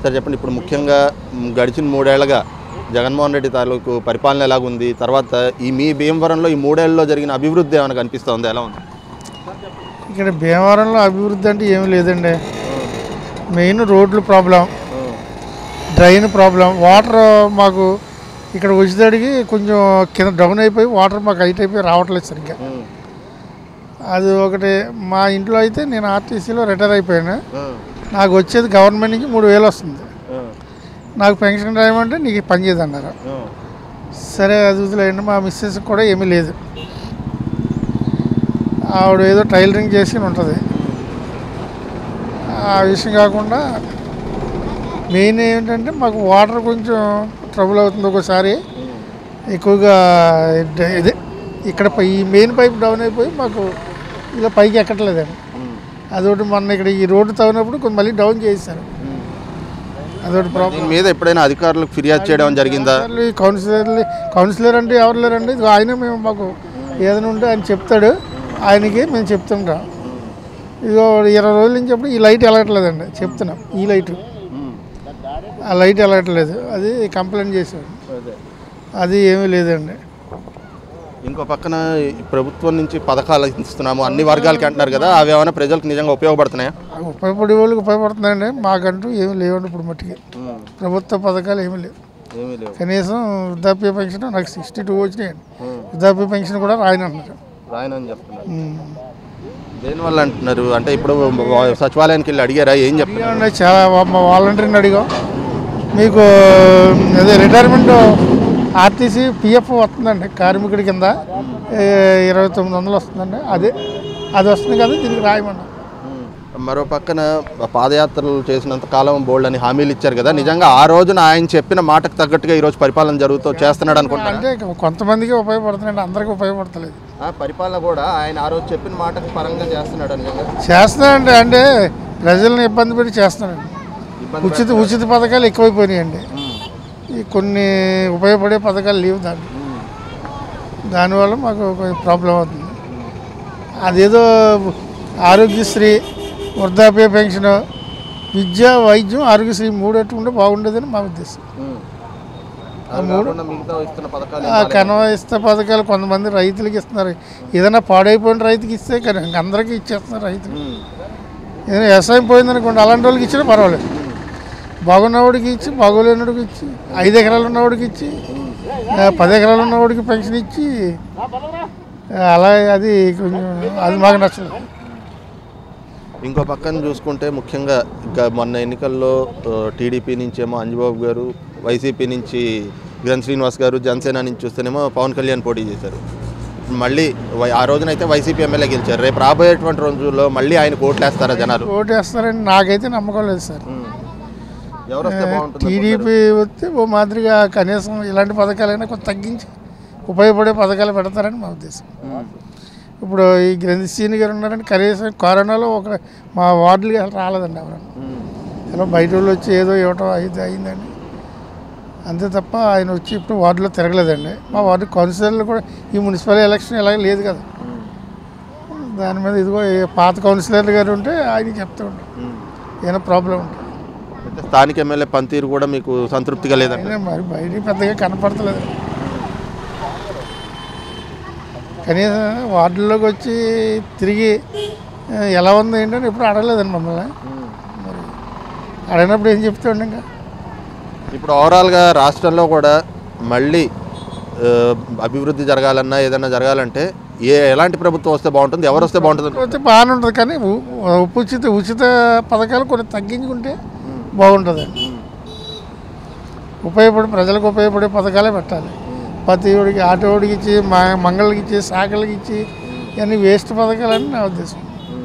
Sir చెప్పండి ఇప్పుడు ముఖ్యంగా మ్, గడిచిన మూడేళ్లుగా జగన్మోహన్ రెడ్డి తాలూకు పరిపాలన ఎలాగుంది తర్వాత ఈ మీ భీమవరంలో ఈ మూడేళ్లలో జరిగిన అభివృద్ధి ఏమైనా కనిపిస్తుంది ఎలా ఉంది ఇక్కడ భీమవరంలో అభివృద్ధి అంటే ఏమీ లేదండి మెయిన్ రోడ్లు ప్రాబ్లం డ్రైన్ ప్రాబ్లం వాటర్ మాకు ఇక్కడ వచ్చేదాడికి కొంచెం కింద డౌన్ అయిపోయి వాటర్ మాకు హైట్ అయిపోయి రావట్లేదు సరిగ్గా అది ఒకటి మా ఇంట్లో అయితే నేను ఆర్టీసీలో రిటైర్ అయిపోయాను నాకు వచ్చేది గవర్నమెంట్ నుంచి మూడు వేలు వస్తుంది నాకు పెన్షన్ రాయమంటే నీకు పని చేయదన్నారు సరే అది వదిలేయండి మా మిస్సెస్ కూడా ఏమీ లేదు ఆవిడ ఏదో టైలరింగ్ చేసి ఉంటుంది ఆ విషయం కాకుండా మెయిన్ ఏంటంటే మాకు వాటర్ కొంచెం ట్రబుల్ అవుతుంది ఒకసారి ఎక్కువగా ఇద- ఇదే ఇక్కడ పై- ఈ మెయిన్ పైప్ డౌన్ అయిపోయి మాకు ఇలా పైకి ఎక్కట్లేదండి అదొకటి మొన్న ఇక్కడ ఈ రోడ్డు తవ్వినప్పుడు కొంచెం మళ్ళీ డౌన్ చేశారు అదొకటి ప్రాబ్లం దీని మీద ఎప్పుడైనా అధికారులకు ఫిర్యాదు చేయడం జరిగిందా ఈ కౌన్సిలర్లు కౌన్సిలర్ అంటే ఎవరు లేరండి ఇదిగో ఆయన మేము మాకు ఏదైనా ఉంటే ఆయన చెప్తాడు ఆయనకి మేము చెప్తుంటాం ఇదిగో ఇరవై రోజుల నుంచి అప్పుడు ఈ లైట్ వెళ్ళట్లేదండి చెప్తున్నాం ఈ లైట్ ఆ లైట్ వెళ్ళట్లేదు అది కంప్లైంట్ చేశాడు అది ఏమీ లేదండి ఇంకో పక్కన ఈ ప్రభుత్వం నుంచి పథకాలు ఇస్తున్నాము అన్ని వర్గాలకి అంటున్నారు కదా అవి ఏమైనా ప్రజలకు నిజంగా ఉపయోగపడుతున్నాయా అవి ఉపయోగపడే వాళ్ళకి ఉపయోగపడుతున్నాయండి మాకంటూ ఏమీ లేవండి ఇప్పుడు మట్టికి ప్రభుత్వ పథకాలు ఏమీ లేవు ఏమీ లేవు కనీసం వృద్ధాప్య పెన్షన్ నాకు సిక్స్టీ టూ వచ్చినాయండి వృద్ధాప్య పెన్షన్ కూడా రాయని అంటున్నారు రాయనని చెప్తున్నారు ఉమ్. దేనివల్ల అంటున్నారు అంటే ఇప్పుడు సచివాలయానికి వెళ్ళి అడిగారా ఏం చెప్తున్నారు అడిగామండి చాలా వా- మా వాలంటీర్ని అడిగాం మీకు అదే రిటైర్మెంట్ ఆర్టీసీ పిఎఫ్ వస్తుందండి కార్మికుడి కింద ఏ, ఇరవై తొమ్మిది వందలు వస్తుందండి అదే అది వస్తుంది కదా దీనికి రాయమన్నా మరో పక్కన పాదయాత్రలు చేసినంత కాలం బోల్డ్ అని హామీలు ఇచ్చారు కదా నిజంగా ఆ రోజున ఆయన చెప్పిన మాటకు తగ్గట్టుగా ఈరోజు పరిపాలన జరుగుతూ చేస్తున్నాడు అనుకుంటున్నాను అంటే కొంతమందికి ఉపయోగపడుతుందండి అందరికీ ఉపయోగపడతలేదు పరిపాలన కూడా ఆయన ఆ రోజు చెప్పిన మాటకు పరంగా చేస్తున్నాడు నిజంగా చేస్తున్నాడండి అంటే ప్రజల్ని ఇబ్బంది పెట్టి చేస్తున్నాడండి ఉచిత ఉచిత పథకాలు ఎక్కువైపోయినాయండి ఈ కొన్ని ఉపయోగపడే పథకాలు లేవు దాన్ని దానివల్ల మాకు కొంచెం ప్రాబ్లం అవుతుంది అదేదో ఆరోగ్యశ్రీ వృద్ధాప్య పెన్షన్ విద్య వైద్యం ఆరోగ్యశ్రీ మూడు ఉంటే బాగుండేదని మా ఉద్దేశం మిగతా ఇస్తున్న పథకాలు ఆ కనవ ఇస్తే పథకాలు కొంతమంది రైతులకి ఇస్తున్నారు ఏదైనా పాడైపోయిన రైతుకి ఇస్తే కానీ ఇంక అందరికీ ఇచ్చేస్తున్నారు రైతులు ఏదైనా వ్యవసాయం పోయిందనుకోండి అలాంటి వాళ్ళకి ఇచ్చినా పర్వాలేదు బాగున్నవాడికి ఇచ్చి బాగోలేనివాడికి ఇచ్చి ఐదు ఎకరాలు ఉన్నవాడికి ఇచ్చి ఆ, పది ఎకరాలు ఉన్నవాడికి పెన్షన్ ఇచ్చి ఆ, అలా అది కొంచెం అది మాకు నచ్చలేదు ఇంకో పక్కన చూసుకుంటే ముఖ్యంగా ఇంకా మొన్న ఎన్నికల్లో టీడీపీ నుంచేమో అంజబాబు గారు వైసీపీ నుంచి కిరణ్ శ్రీనివాస్ గారు జనసేన నుంచి చూస్తేనేమో పవన్ కళ్యాణ్ పోటీ చేశారు మళ్ళీ వై- ఆ రోజునైతే వైసీపీ ఎమ్మెల్యే గెలిచారు రేపు రాబోయేటువంటి రోజుల్లో మళ్ళీ ఆయన ఓట్లేస్తారా జనాలు ఓటు వేస్తారని నాకైతే నమ్మకం లేదు సార్ ఎవరు వస్తే బాగుంటుంది టీడీపీ వస్తే ఓ మాదిరిగా కనీసం ఇలాంటి పథకాలైనా కొంచెం తగ్గించి ఉపయోగపడే పథకాలు పెడతారని మా ఉద్దేశం ఇప్పుడు ఈ గ్రంథిశ్రీని గారు ఉన్నారంటే కనీసం కరోనాలో ఒక మా వార్డులకి అసలు రాలేదండి ఎవరన్నా ఏదో బయట వాళ్ళు వచ్చి ఏదో ఇవ్వటం అయితే అయిందండి అంతే తప్ప ఆయన వచ్చి ఇప్పుడు వార్డులో తిరగలేదండి మా వార్డు కౌన్సిలర్లు కూడా ఈ మున్సిపల్ ఎలక్షన్ ఎలాగ లేదు కదా దాని మీద ఇదిగో ఏ పాత కౌన్సిలర్లు గారు ఉంటే ఆయనకి చెప్తూ ఉంటాం ఏమైనా ప్రాబ్లం ఉంటే అయితే స్థానిక ఎమ్మెల్యే పనితీరు కూడా మీకు సంతృప్తిగా లేదండి అయినా మరి బయటికి పెద్దగా కనపడతలేదు కనీసం వార్డుల్లోకి వచ్చి తిరిగి ఆ, ఎలా ఉంది ఏంటని ఎప్పుడు అడగలేదండి మమ్మల్ని మరి అడిగినప్పుడు ఏం చెప్తాండి ఇంకా ఇప్పుడు ఓవరాల్గా రాష్ట్రంలో కూడా మళ్ళీ ఆ, అభివృద్ధి జరగాలన్నా ఏదైనా జరగాలంటే ఏ ఎలాంటి ప్రభుత్వం వస్తే బాగుంటుంది ఎవరు వస్తే బాగుంటుంది అయితే బాగానే ఉంటుంది కానీ ఉ- ఉచిత ఉచిత పథకాలు కొన్ని తగ్గించుకుంటే బాగుంటుందండి ఉపయోగపడే ప్రజలకు ఉపయోగపడే పథకాలే పెట్టాలి ప్రతి ఒడికి ఆటోడికి ఇచ్చి మా మంగళకి ఇచ్చి శాఖలకి ఇచ్చి ఇవన్నీ వేస్ట్ పథకాలని నా ఉద్దేశం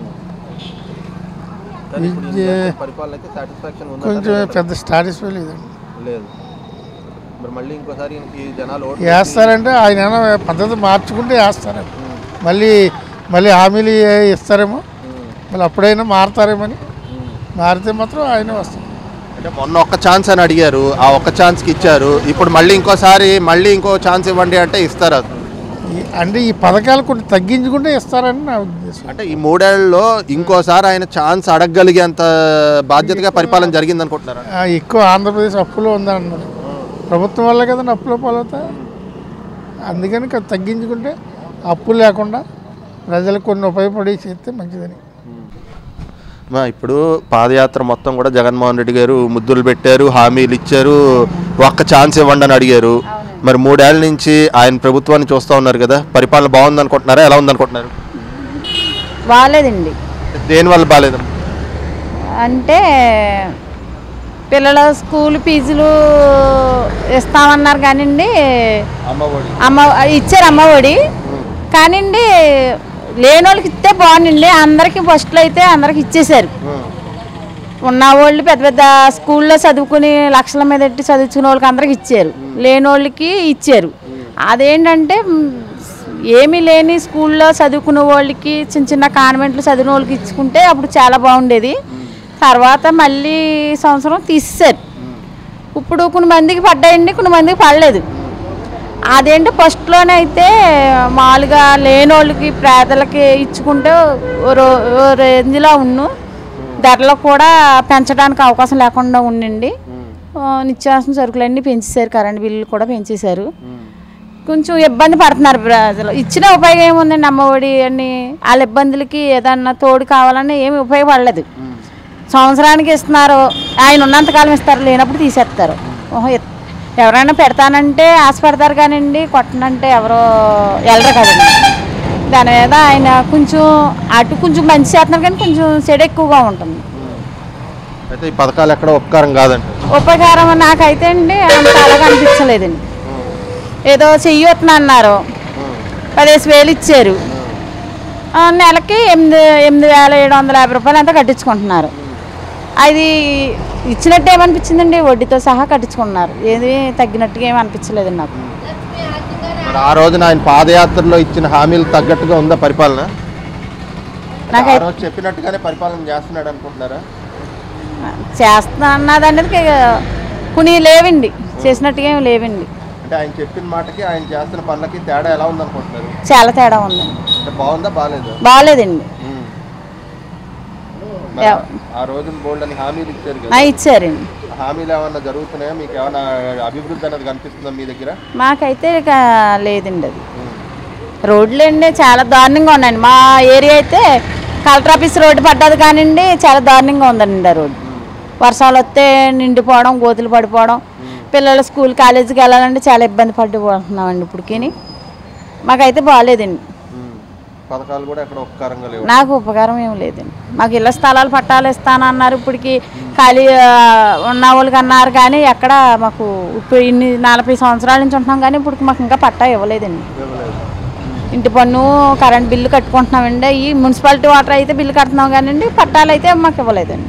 విద్య పరిపాలన అయితే సాటిస్ఫాక్షన్ కొంచెం పెద్ద స్టాటిస్ఫై లేదండి లేదు మరి మళ్ళీ ఇంకోసారి ఈ జనాలు ఓటు వేస్తారంటే ఆయన ఏమైనా పద్ధతి మార్చుకుంటే వేస్తారండి మళ్ళీ మళ్ళీ హామీలు ఇస్తారేమో మళ్ళీ అప్పుడైనా మారుతారేమని మారితే మాత్రం ఆయనే వస్తారు అంటే మొన్న ఒక్క ఛాన్స్ అని అడిగారు ఆ ఒక్క ఛాన్స్కి ఇచ్చారు ఇప్పుడు మళ్ళీ ఇంకోసారి మళ్ళీ ఇంకో ఛాన్స్ ఇవ్వండి అంటే ఇస్తారు అది ఈ- అంటే ఈ పథకాలు కొన్ని తగ్గించుకుంటే ఇస్తారని నా ఉద్దేశం అంటే ఈ మూడేళ్లలో ఇంకోసారి ఆయన ఛాన్స్ అడగగలిగేంత బాధ్యతగా పరిపాలన జరిగింది అనుకుంటున్నారా ఆ, ఎక్కువ ఆంధ్రప్రదేశ్ అప్పులో ఉందన్నారు ప్రభుత్వం వల్ల కదండి అప్పులో పాలవుతా అందుకని కొంచెం తగ్గించుకుంటే అప్పు లేకుండా ప్రజలకు కొన్ని ఉపయోగపడి చేస్తే మంచిదని మా ఇప్పుడు పాదయాత్ర మొత్తం కూడా జగన్మోహన్ రెడ్డి గారు ముద్దులు పెట్టారు హామీలు ఇచ్చారు ఒక్క ఛాన్స్ ఇవ్వండి అని అడిగారు మరి మూడేళ్ల నుంచి ఆయన ప్రభుత్వాన్ని చూస్తూ ఉన్నారు కదా పరిపాలన బాగుంది అనుకుంటున్నారా ఎలా ఉంది అనుకుంటున్నారు బాగాలేదండి దేనివల్ల బాగాలేదు అంటే పిల్లల స్కూల్ ఫీజులు ఇస్తామన్నారు కానివ్వండి అమ్మ ఇచ్చారు అమ్మఒడి కానివ్వండి లేని వాళ్ళకి ఇస్తే బాగుండండి అందరికీ ఫస్ట్లో అయితే అందరికి ఇచ్చేశారు ఉన్న వాళ్ళు పెద్ద పెద్ద స్కూల్లో చదువుకుని లక్షల మీద ఎట్టి చదువుకునే వాళ్ళకి అందరికి ఇచ్చారు లేని వాళ్ళకి ఇచ్చారు అదేంటంటే మ్, ఏమీ లేని స్కూల్లో చదువుకునే వాళ్ళకి చిన్న చిన్న కాన్వెంట్లు చదివిన వాళ్ళకి ఇచ్చుకుంటే అప్పుడు చాలా బాగుండేది తర్వాత మళ్ళీ సంవత్సరం తీసేశారు ఇప్పుడు కొన్ని మందికి పడ్డాయండి కొన్ని మందికి పడలేదు అదేంటి ఫస్ట్లోనే అయితే మామూలుగా లేని వాళ్ళకి పేదలకి ఇచ్చుకుంటే ఓ రో- ఓ రేంజ్లో ఉన్ను ధరలు కూడా పెంచడానికి అవకాశం లేకుండా ఉండండి ఆ, నిత్యావసర సరుకులన్నీ పెంచేశారు కరెంట్ బిల్లులు కూడా పెంచేశారు కొంచెం ఇబ్బంది పడుతున్నారు ప్రజలు ఇచ్చిన ఉపయోగం ఏముందండి అమ్మఒడి అని వాళ్ళ ఇబ్బందులకి ఏదన్నా తోడు కావాలని ఏమి ఉపయోగపడలేదు సంవత్సరానికి ఇస్తున్నారు ఆయన ఉన్నంతకాలం ఇస్తారు లేనప్పుడు తీసేస్తారు ఓహో ఎత్- ఎవరైనా పెడతానంటే ఆశపడతారు కానివ్వండి కొట్టనంటే ఎవరో వెళ్ళరు కదండి దాని మీద ఆయన కొంచెం అటు కొంచెం మంచి చేస్తున్నారు కానీ కొంచెం చెడు ఎక్కువగా ఉంటుంది అయితే ఈ పథకాలు ఎక్కడ ఉపకారం కాదంట ఉపకారం నాకైతే అండి అంత అలాగ అనిపించలేదండి ఏదో చెయ్యొత్తున అన్నారు పదిహేను వేలు ఇచ్చారు ఆ, నెలకి ఎనిమిది ఎనిమిది వేల ఏడు వందల యాభై రూపాయలు అంతా కట్టించుకుంటున్నారు అది ఇచ్చినట్టు ఏమనిపించిందండి వడ్డీతో సహా కట్టించుకుంటున్నారు ఏది తగ్గినట్టుగా ఏమి అనిపించలేదండి నాకు మరి ఆ రోజున ఆయన పాదయాత్రలో ఇచ్చిన హామీలు తగ్గట్టుగా ఉందా పరిపాలన ఆ నాకైతే రోజు చెప్పినట్టుగానే పరిపాలన చేస్తున్నాడు అనుకుంటున్నారా చేస్తా అన్నది అనేది కొన్ని లేవండి చేసినట్టుగా ఏమి లేవండి అంటే ఆయన చెప్పిన మాటకి ఆయన చేస్తున్న పనులకి తేడా ఎలా ఉంది అనుకుంటున్నారు చాలా తేడా ఉందండి అంటే బాగుందా బాగాలేదా బాగాలేదండి మరి ఎవ- ఆ రోజున బోల్డ్ అని హామీలు ఇచ్చారు ఆ, కదా ఇచ్చారండి హామీలు ఏమన్నా జరుగుతున్నాయా మీకు ఏమైనా అభివృద్ధి అనేది కనిపిస్తుందా మీ దగ్గర మాకైతే ఇక లేదండి అది రోడ్లు అండి చాలా దారుణంగా ఉన్నాయండి మా ఏరియా అయితే కలెక్టర్ ఆఫీస్ రోడ్డు పడ్డది కానివ్వండి చాలా దారుణంగా ఉందండి ఆ రోడ్డు వర్షాలు వస్తే నిండిపోవడం గోతులు పడిపోవడం పిల్లలు స్కూల్ కాలేజీకి వెళ్ళాలంటే చాలా ఇబ్బంది పడిపోతున్నామండి ఇప్పటికి మాకైతే బాగాలేదండి పథకాలు కూడా ఎక్కడ ఉపకారంగా లేవు నాకు ఉపకారం ఏం లేదండి మాకు ఇళ్ళ స్థలాలు పట్టాలు ఇస్తానన్నారు ఇప్పటికి ఖాళీ ఆ, ఉన్న వాళ్ళకి అన్నారు కానీ ఎక్కడ మాకు ఇప్పుడు ఇన్ని నలభై సంవత్సరాల నుంచి ఉంటున్నాం కానీ ఇప్పుడు మాకు ఇంకా పట్టా ఇవ్వలేదండి ఇంటి పన్ను కరెంట్ బిల్లు కట్టుకుంటున్నామండి ఈ మున్సిపాలిటీ వాటర్ అయితే బిల్లు కడుతున్నాం కానివ్వండి పట్టాలు అయితే మాకు ఇవ్వలేదండి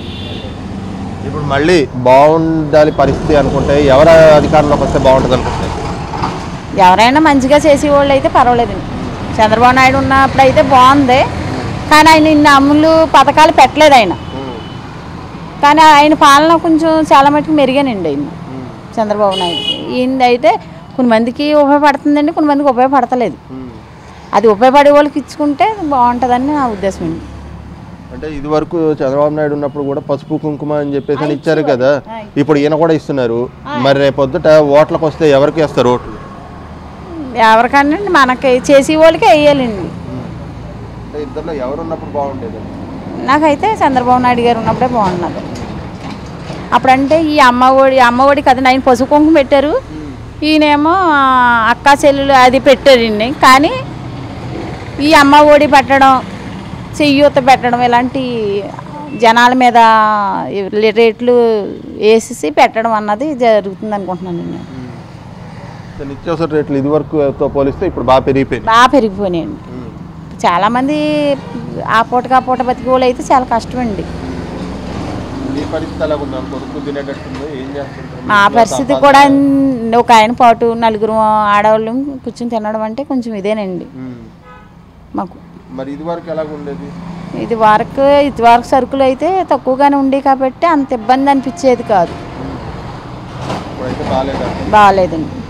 ఇప్పుడు మళ్ళీ బాగుండాలి పరిస్థితి అనుకుంటే ఎవరు అధికారంలోకి వస్తే బాగుంటుంది అనుకుంటే ఎవరైనా మంచిగా చేసేవాళ్ళు అయితే పర్వాలేదండి చంద్రబాబు నాయుడు ఉన్నప్పుడు అయితే బాగుంది కానీ ఆయన ఇన్ని అమ్ములు పథకాలు పెట్టలేదు ఆయన కానీ ఆయన పాలన కొంచెం చాలా మటుకు మెరుగానండి ఆయన చంద్రబాబు నాయుడు ఈయనది అయితే కొన్ని మందికి ఉపయోగపడుతుందండి కొన్ని మందికి ఉపయోగపడతలేదు అది ఉపయోగపడే వాళ్ళకి ఇచ్చుకుంటే బాగుంటుందని నా ఉద్దేశం అండి అంటే ఇది వరకు చంద్రబాబు నాయుడు ఉన్నప్పుడు కూడా పసుపు కుంకుమ అని చెప్పేసి అని ఇచ్చారు కదా ఇప్పుడు ఈయన కూడా ఇస్తున్నారు మరి రేపు పొద్దుట ఓట్లకు వస్తే ఎవరికి వేస్తారు ఓట్లు ఎవరికన్నా మనకి చేసే వాళ్ళకి వేయాలండి అంటే ఇద్దరిలో ఎవరు ఉన్నప్పుడు బాగుండేది నాకైతే చంద్రబాబు నాయుడు గారు ఉన్నప్పుడే బాగున్నది అప్పుడంటే ఈ అమ్మ ఒడి అమ్మ ఒడి కదా ఆయన పసుపు కుంకుమ పెట్టారు ఈయనేమో ఆ, అక్క చెల్లెలు అది పెట్టారండి కానీ ఈ అమ్మ ఒడి పెట్టడం చెయ్యూత పెట్టడం ఇలాంటి జనాల మీద ఈ రేట్లు వేసేసి పెట్టడం అన్నది జరుగుతుంది అనుకుంటున్నాను నేను అంటే నిత్యావసర రేట్లు ఇది వరకుతో పోలిస్తే ఇప్పుడు బాగా పెరిగిపోయింది బాగా పెరిగిపోయినాయండి చాలామంది ఆ పూటకి ఆ పూట బతికే వాళ్ళు అయితే చాలా కష్టమండి ఈ పరిస్థితి ఎలా ఉంది కొడుకు తినేటట్టుంది ఏం చేస్తుంటారు మా పరిస్థితి కూడా అన్- ఒక ఆయన పాటు నలుగురు ఆడవాళ్ళు కూర్చొని తినడం అంటే కొంచెం ఇదేనండి ఉమ్. మాకు మరి ఇది వరకు ఎలాగ ఉండేది ఇది వరకు ఇది వరకు సరుకులు అయితే తక్కువగానే ఉండే కాబట్టి అంత ఇబ్బంది అనిపించేది కాదు ఇప్పుడైతే బాగాలేదండి బాగాలేదండి